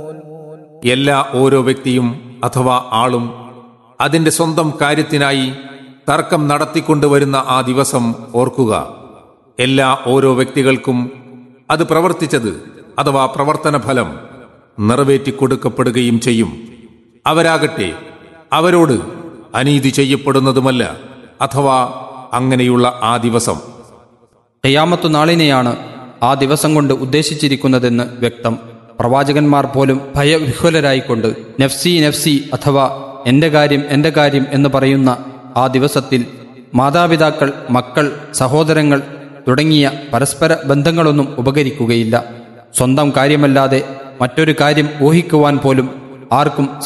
എല്ലാ ഓരോ വ്യക്തിയും അഥവാ ആളും അതിന്റെ സ്വന്തം കാര്യത്തിനായി തർക്കം നടത്തിക്കൊണ്ടുവരുന്ന ആ ദിവസം ഓർക്കുക എല്ലാ ഓരോ വ്യക്തികൾക്കും അത് പ്രവർത്തിച്ചത് അഥവാ പ്രവർത്തന ഫലം നിറവേറ്റിക്കൊടുക്കപ്പെടുകയും ചെയ്യും അവരാകട്ടെ അവരോട് അനീതി ചെയ്യപ്പെടുന്നതുമല്ല അഥവാ അങ്ങനെയുള്ള ആ ദിവസം ഖിയാമത്തു നാളിനെയാണ് ആ ദിവസം കൊണ്ട് ഉദ്ദേശിച്ചിരിക്കുന്നതെന്ന് വ്യക്തം പ്രവാചകന്മാർ പോലും ഭയവിഹ്വലരായിക്കൊണ്ട് നഫ്സി നഫ്സി അഥവാ എന്റെ കാര്യം എന്റെ കാര്യം എന്ന് പറയുന്ന ആ ദിവസത്തിൽ മാതാപിതാക്കൾ മക്കൾ സഹോദരങ്ങൾ തുടങ്ങിയ പരസ്പര ബന്ധങ്ങളൊന്നും ഉപകരിക്കുകയില്ല സ്വന്തം കാര്യമല്ലാതെ മറ്റൊരു കാര്യം ഊഹിക്കുവാൻ പോലും ആർക്കും